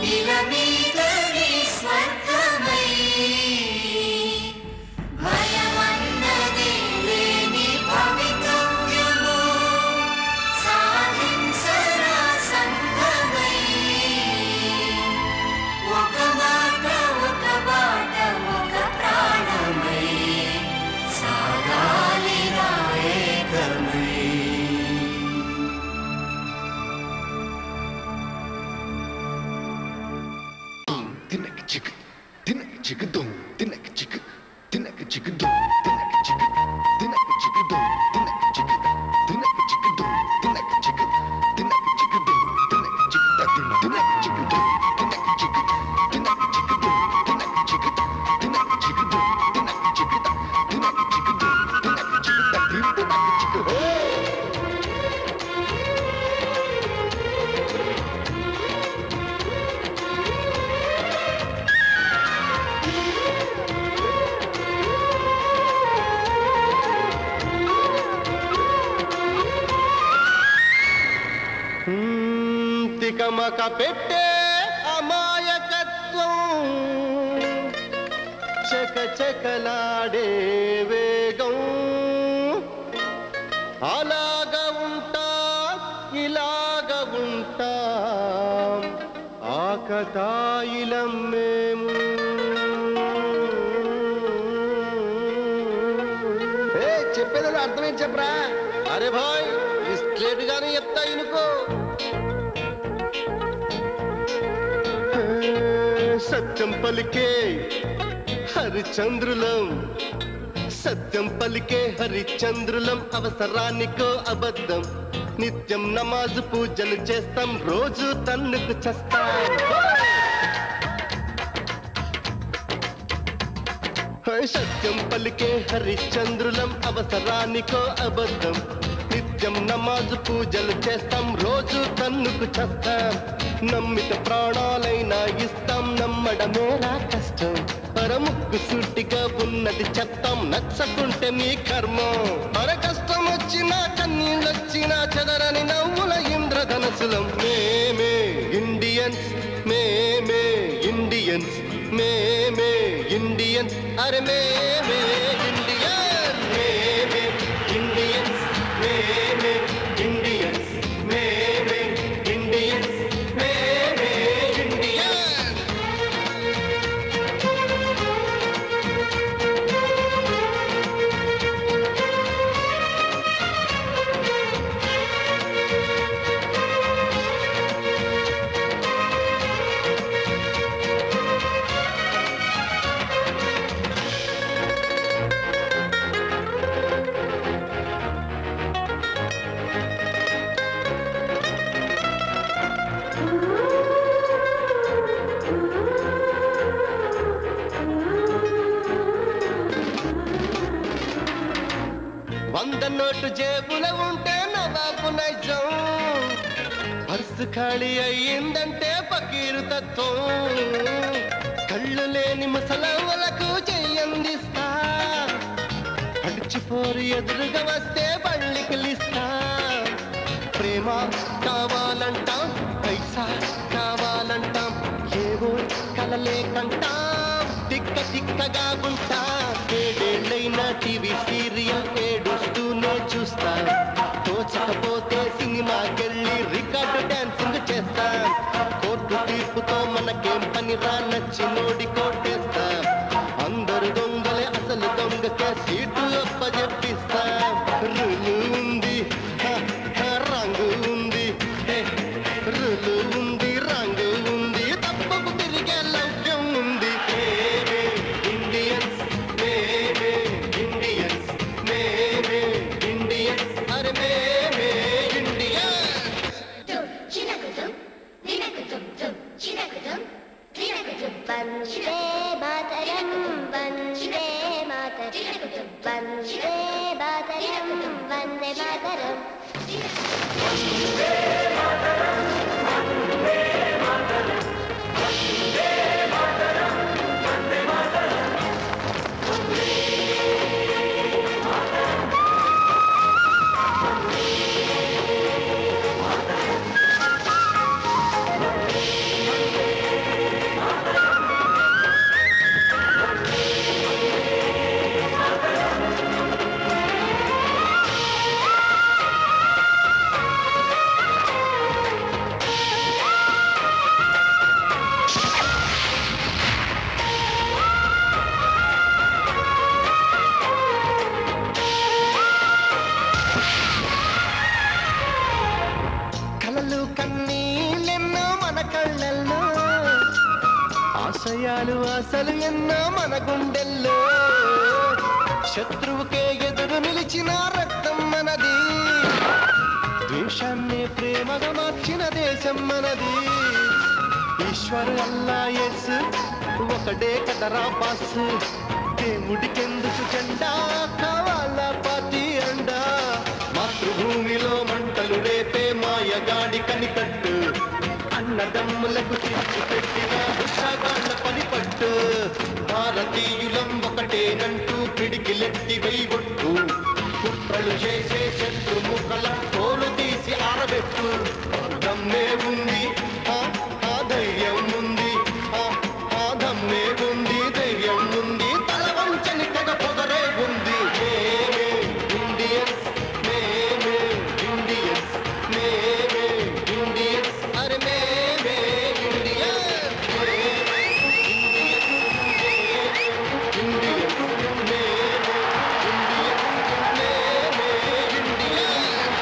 ఇల మీదనే స్వర్గమై భయమన్నదే లేని భవితవ్యము సాధించరా సంఘమై ఒక మాట ఒక బాట ఒక ప్రాణమై సాగాలి ఏకమై తినక చిక్ తినక చిక్ దుమ్ తినక చిక్ తినక చిక్ దుమ్ తినక చిక్ తినక చిక్ దుమ్ తినక చిక్ తినక చిక్ దుమ్ తినక చిక్ తినక చిక్ దుమ్ తినక చిక్ తిన్ తినక చిక్ దుమ్ తినక చిక్ తినక చిక్ దుమ్ తినక చిక్ తినక చిక్ దుమ్ తినక చిక్ తినక చిక్ దుమ్ తినక చిక్ తిన్ తినక చిక్ హే తికమక పెట్టే అమాయకత్వం చక చకలాడే వేగం అలాగ ఉంటా ఇలాగ ఉంటా ఆకతాయిలం మేము ఏ చెప్పేది అర్థమేం చెప్పరా అరే భాయ్ స్ట్రేట్ గానే చెప్తా ఇనుకో సత్యం పలికే హరిచంద్రులం సత్యం పలికే హరిచంద్రులం అవసరానికో అబద్ధం నిత్యం నమాజు పూజలు చేస్తాం రోజు తన్నుకు చేస్తాం సత్యం పలికే హరిశ్చంద్రులం అవసరానికో అబద్ధం నిత్యం నమాజు పూజలు చేస్తాం రోజు కన్నుకు చేస్తాం నమ్మిత ప్రాణాలైనా ఇస్తాం నమ్మడమేరా కష్టం పరముక్కు సూటిగా ఉన్నది చెప్తాం నచ్చకుంటే మీ కర్మం పర కష్టం వచ్చినా కన్నీళ్ళొచ్చినా చెదరని నవ్వుల ఇంద్రధనసులం మేమే ఇండియన్స్ మేమే ఇండియన్స్ మేమే ఇండియన్స్ అరే మేమే ఇండియన్ మేమే ఇండియన్స్ మేమే ఇండియన్స్ మేమే ఇండియన్స్ మేమే ఇండియన్స్ వంద నోటు జేబుల ఉంటే నవాబు నైజం పర్సు ఖాళీ అయ్యిందంటే పకీరు తత్వం కళ్ళు లేని ముసలవ్వలకు చెయ్యందిస్తా అడిచిపోరు ఎదురుగా వస్తే బళ్ళికిలిస్తా ప్రేమ కావాలంటాం పైసా కావాలంటాం ఏవో కలలే కంటాం తిక్క తిక్కగా ఉంటా ఏడేళ్ళైనా టీవీ సీరియల్ ఏడుస్తూనే చూస్తా తోచకపోతే సినిమాకెళ్ళి రికార్డు డాన్సింగ్ చేస్తా కోర్టు తీర్పుతో మనకేం పని రా నచ్చి నోడి కోటేస్తా అందరు దొంగలే అసలు దొంగకే సీటు అప్పజెప్పిస్తా రులు ఉంది హ, హ, రంగు ఉంది హే, రులు ఉంది రంగు ఉంది తప్పకు తిరిగే లౌక్యం ఉంది మేమే ఇండియన్స్ మేమే ఇండియన్స్ మేమే ఇండియన్స్ అరే మేమే Indians tum chinakudum dinakudum tum chinakudum dinakudum bam chinakudum కళ్ళల్లో ఆశయాలు ఆశలు ఎన్నో మన గుండెల్లో శత్రువుకే ఎదురు నిలిచిన రక్తం మనది ద్వేషాన్ని ప్రేమగా మార్చిన దేశం మనది ఈశ్వరు అల్లా ఎస్ ఒకటే కదరా బాస్ దేవుడికెందుకు జెండా కావాలా పార్టీ అండా మాతృభూమిలో మంటలు రేపే మాయగాడి కనికట్టు అన్నదమ్ములకు తెచ్చి పెట్టిన ఉషాగాళ్ళ పనిపట్టు భారతీయులం ఒకటేనంటూ పిడికిలెత్తి వెయ్యొట్టు కుట్రలు చేసే శత్రు ముఖల తోలు తీసి ఆరబెట్టు దమ్మే ఉంది ఆ, ఆ ధైర్యం ఉంది ఆ, ఆ దమ్మే ఉంది ధైర్యం ఉంది తల వంచని తెగ పొగరే ఉంది మేమే ఇండియన్స్ మేమే ఇండియన్స్ మేమే ఇండియన్స్ అరే మేమే ఇండియన్స్ మేమే ఇండియన్స్ మేమే ఇండియన్స్ మేమే ఇండియన్స్ మేమే ఇండియన్స్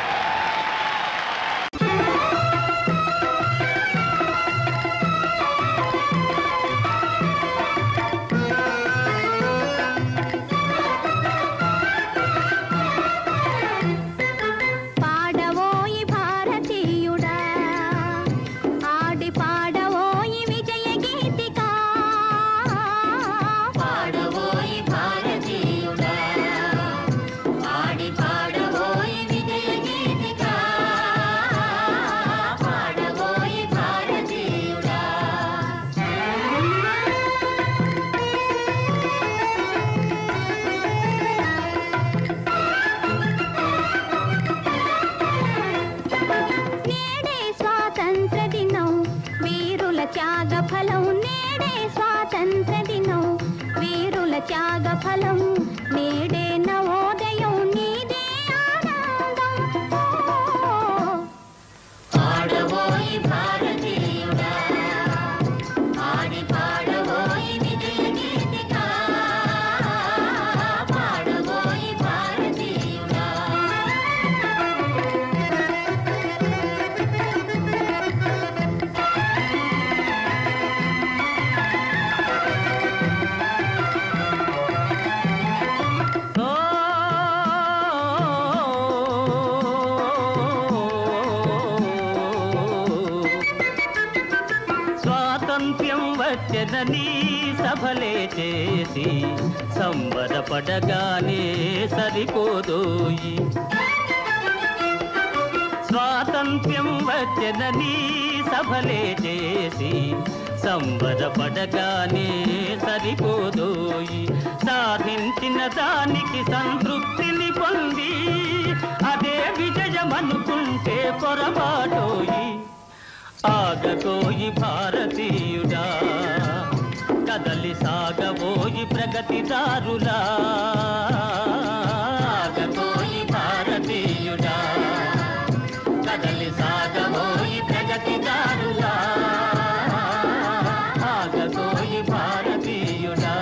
పాడవోయి భారతీయుడా ఆడి పాడవోయి విజయ గీతిక పాడవోయి భారతీయుడా ఆడి పాడవోయి విజయ గీతిక పాడవోయి భారతీయుడా నేడే స్వాతంత్ర దినం వీరుల త్యాగ ఫలం నేడే స్వాతంత్ర దినం వీరుల త్యాగ ఫలం నేడే నవోదయం నీదే ఆనందం పాడవోయి భారతీయుడా ఆడి పాడవోయి విజయ గీతిక పాడవోయి భారతీయుడా స్వాతంత్ర్యం వచ్చెదని సభలే చేసి సంబరపడగానే సరిపోదోయి స్వాతంత్ర్యం వచ్చెదని సభలే చేసి సంబరపడగానే సరిపోదోయి సాధించిన దానికి సంతృప్తిని పొంది అదే విజయమనుకుంటే పొరపాటోయి ఆగబోయి భారతీయుడా కదలి సాగబోయి ప్రగతిదారులా ఆగబోయి భారతీయుడా కదలి సాగబోయి ప్రగతిదారులా ఆగబోయి భారతీయుడా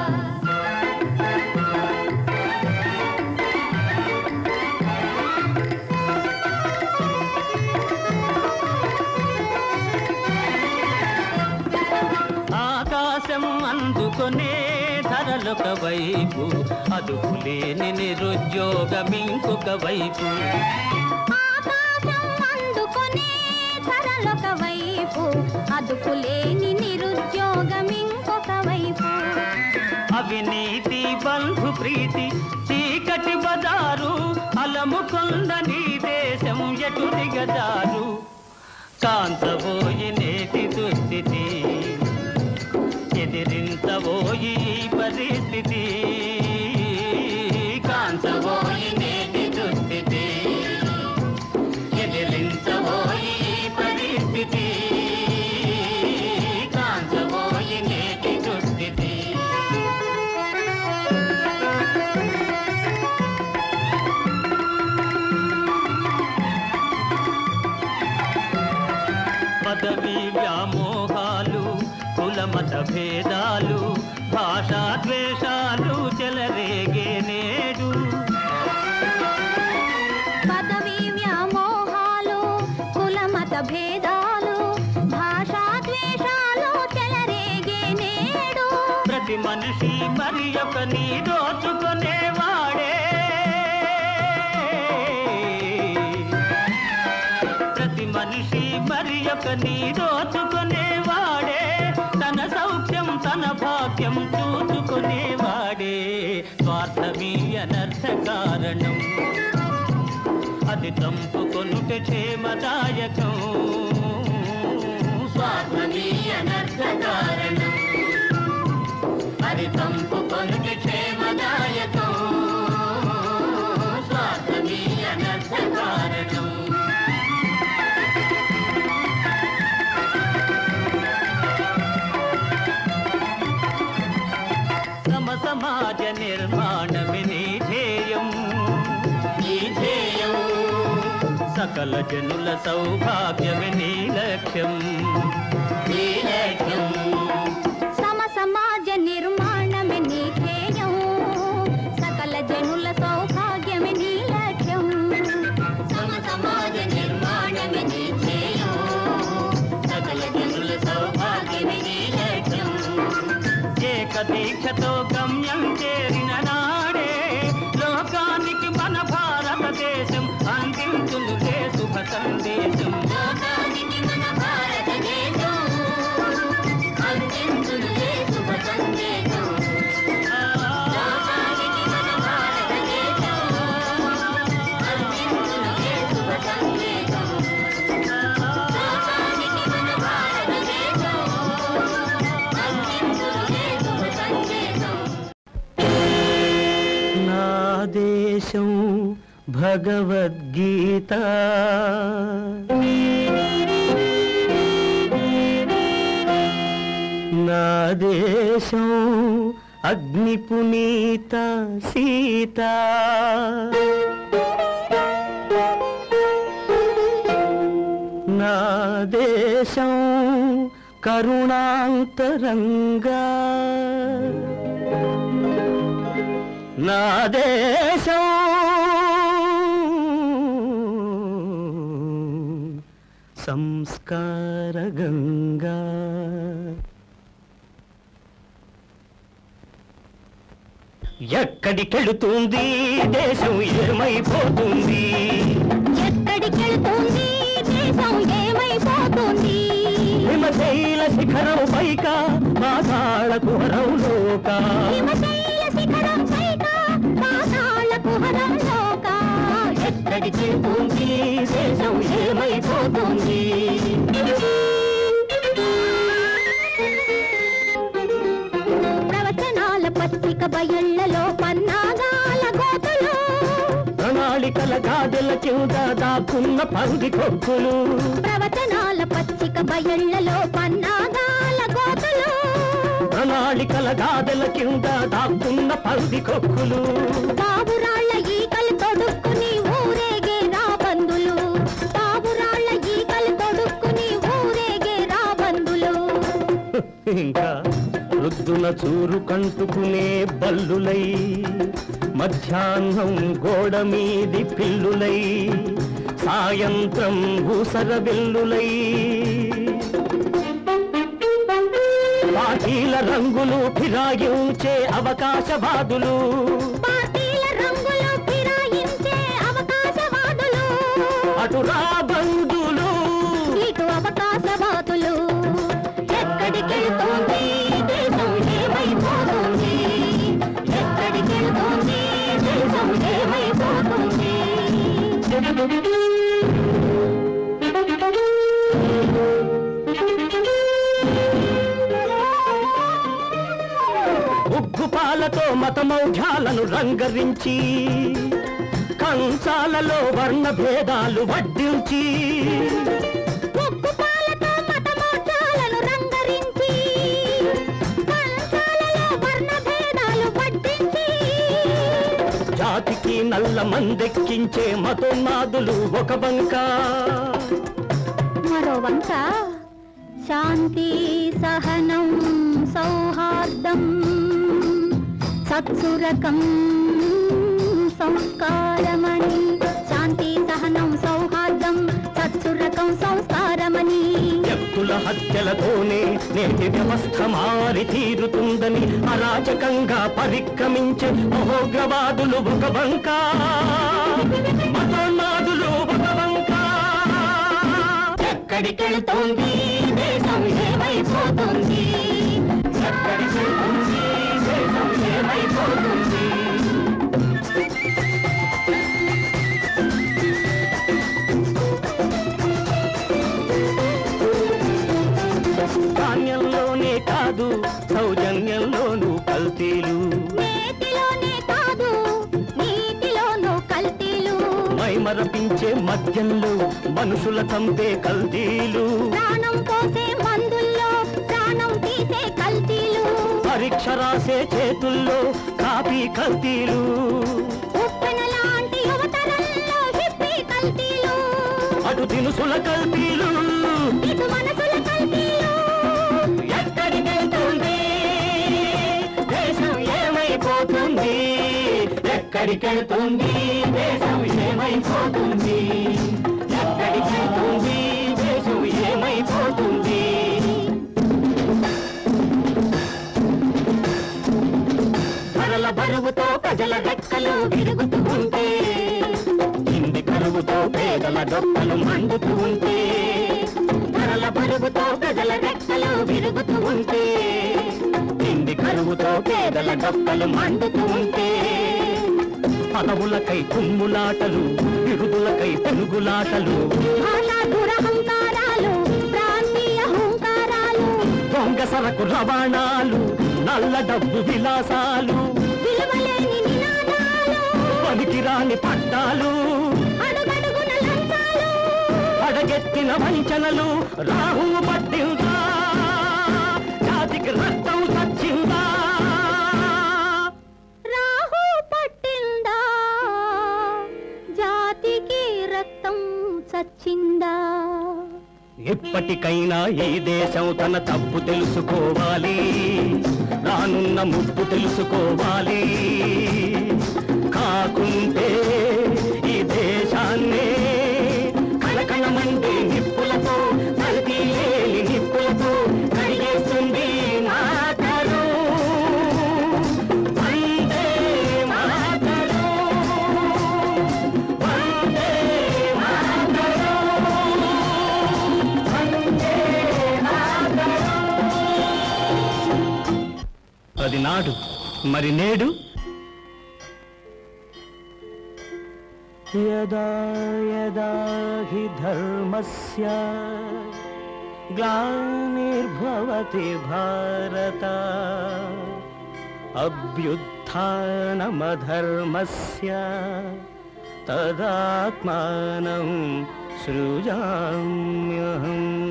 ఆకాశం అందుకొనే ధరలొక వైపు అదుపులేని నిరుద్యోగం ఇంకొక వైపు ఆకాశం అందుకొనే ధరలొక వైపు అదుపులేని నిరుద్యోగం ఇంకొక వైపు అవినీతి బంధు ప్రీతి చీకటి బజారు అలముకొందని దేశం ఎటు దిగజారు కాంతబోయి నేటి దుస్థితి ఎదిరించబోయి ఈ పరిస్థితి కాంతబోయి నేటి దుస్థితి ఎదిరించబోయి ఈ పరిస్థితి కాంతబోయి నేటి దుస్థితి పదవి వ్యామోహాలు కుల మత భేదాలు భాషా ద్వేషాలు చెలరేగే నేడు పదవి వ్యామోహాలు కుల మత భేదాలు భా ప్రతి మనిషి మరి ఒక నీ దోచుకునేవాడే ప్రతి మనిషి మరి ఒక నీ దోచుకునేవాడే తన సౌఖ్యం తన భాగ్యం చూచుకునేవాడే స్వార్థమీ అనర్థ కారణం అది తంపుకొనుట క్షేమదాయకం స్వార్థమీ అనర్థ కారణం అది తంపుకొనుట క్షేమదాయకం స్వార్థమీ అనర్థ కారణం సమ సమాజ నిర్మాణమే నీ ధ్యేయం నీ ధ్యేయం సకల జనుల సౌభాగ్యమే నీ లక్ష్యం నీ లక్ష్యం సమ సమాజ నిర్మాణమే నీ ధ్యేయం సకల జనుల సౌభాగ్యమే నీ లక్ష్యం సమ సమాజ నిర్మాణమే నీ ధ్యేయం సకల జనుల సౌభాగ్యమే నీ లక్ష్యం ఏక దీక్షతో గమ్యం చేరిన నాడే లోకానికి మన భారతదేశం అందించును శుభ సందేశం లోకానికి మన భారతదేశం అందించునులే శుభ సందేశం లోకానికి మన భారతదేశం అందించునులే శుభ సందేశం లోకానికి మన భారతదేశం అందించునులే శుభ సందేశం నా దేశం భగవద్గీత నా దేశం అగ్ని పునీత సీత నా దేశం కరుణాంతరంగా నా దేశం సంస్కార గంగా ఎక్కడికెళుతుంది దేశం ఏమైపోతుంది ఎక్కడికెళ్తుంది దేశం ఏమైపోతుంది హిమశైల శిఖరం పైక పాతాళ కుహరంలోక హిమశైల శిఖరం పైన పాతాళ కుహరంలోక ఎక్కడికెళుతుంది దేశం ఏమైపోతుంది ప్రవచనాల పత్రిక బయళ్లలో పన్నాగాల గోతులు ప్రణాళికల గాదెల కింద దాక్కున్న పంది కొక్కులు ప్రవచనాల పత్రిక బయళ్లలో పన్నాగాల గోతులు ప్రణాళికల గాదెల కింద దాక్కున్న పంది కొక్కులు పావురాళ్ళ ఈకలు తొడుక్కుని ఊరేగే రాబందులు పావురాళ్ళ ఈకలు తొడుక్కుని ఊరేగే రాబందులు ఇంకా రుద్దున చూరు కంటుకునే బల్లులై మధ్యాహ్నం గోడ మీది పిల్లులై సాయంత్రం ఊసర వెల్లులై పాటీల రంగులు ఫిరాయించే అవకాశవాదులు పార్టీల రంగులు ఫిరాయించే అవకాశవాదులు అటు రా బంధులు ఇటు అవకాశవాదులు ఎక్కడికెళ్తోంది దేశం ఏమైపోతుంది ఎక్కడికెళ్తోంది దేశం ఏమైపోతుంది ఉగ్గు పాలతో మతమౌఢ్యాలను రంగరించి కంచాలలో వర్ణ భేదాలు వడ్డించి ఉప్పు పాలతో మతమోక్షాలను రంగరించి కంచాలలో వర్ణ భేదాలు పట్టించి జాతికి నల్ల మందెక్కించే మతోన్మాదులు ఒక బంక మరో వంక శాంతి సహనం సౌహార్దం సత్సురకం సంస్కారమణి శాంతి సహనం సౌహార్దం సత్సురకం సంస్కారమణి ఎత్తు రైతుల హత్యలతోనే నేటి వ్యవస్థ మారి తీరుతుందని అరాచకంగా పరిక్రమించే మహోగ్రవాదులు ఒక బంక మతోన్మాదులు ఒక బంక ఎక్కడికెళ్తోంది దేశం ఏమైపోతుంది ఎక్కడికెళ్తుంది దేశం ఏమైపోతుంది ధాన్యంలోనే కాదు సౌజన్యంలోనూ కల్తీలు నేతిలోనే కాదు నీటిలోనూ కల్తీలు మైమరపించే మద్యంలో మనుషుల చంపే కల్తీలు ప్రాణం పోసే మందుల్లో ప్రాణం తీసే కల్తీలు పరీక్ష రాసే చేతుల్లో కాపీ కల్తీలు ఉప్పెన లాంటి యువతరంలో హిప్పీ కల్తీలు అటు దినుసుల కల్తీలు ఇటు మనసుల కల్తీలు ఎక్కడికెళ్తుంది దేశం ఏమైపోతుంది ఎక్కడికెళ్తుంది దేశం ఏమైపోతుంది ఎక్కడికెళ్తుంది దేశం ఏమైపోతుంది ధరల బరువుతో ప్రజల రెక్కలు విరుగుతూ ఉంటే ఇంది కరువుతో పేదల డొక్కలు మండుతూ ఉంటే ధరల బరువుతో ప్రజల రెక్కలు విరుగుతూ ఉంటే ఇంది కరువుతో పేదల డొక్కలు మండుతూ ఉంటే పదవులకై కుమ్ములాటలు బిరుదులకై పెనుగులాటలు భాషా దురహంకారాలు ప్రాంతీయ హుంకారాలు దొంగ సరకు రవాణాలు నల్ల డబ్బు విలాసాలు విలువలేని నినాదాలు పనికిరాని పట్టాలు అడుగడుగున లంచాలు అడగెత్తిన వంచనలు రాహు పట్టిందా జాతికి రక్తం సచ్చిందా రాహు పట్టిందా జాతికి రక్తం చచ్చిందా ఇప్పటికైనా ఈ దేశం తన తప్పు తెలుసుకోవాలి రానున్న ముప్పు తెలుసుకోవాలి కాకుంటే ఈ దేశాన్నే కళకళమంటే నిప్పులతో కలిపి లేని నిప్పులతో కడిగేస్తుంది మాటలు వందే మాటలు వందే మాటలు అది నాడు మరి నేడు యదా యదా హి ధర్మస్య గ్లానిర్భవతి భారత అభ్యుత్నమధర్మస్య తదాత్మానం సృజామ్యహం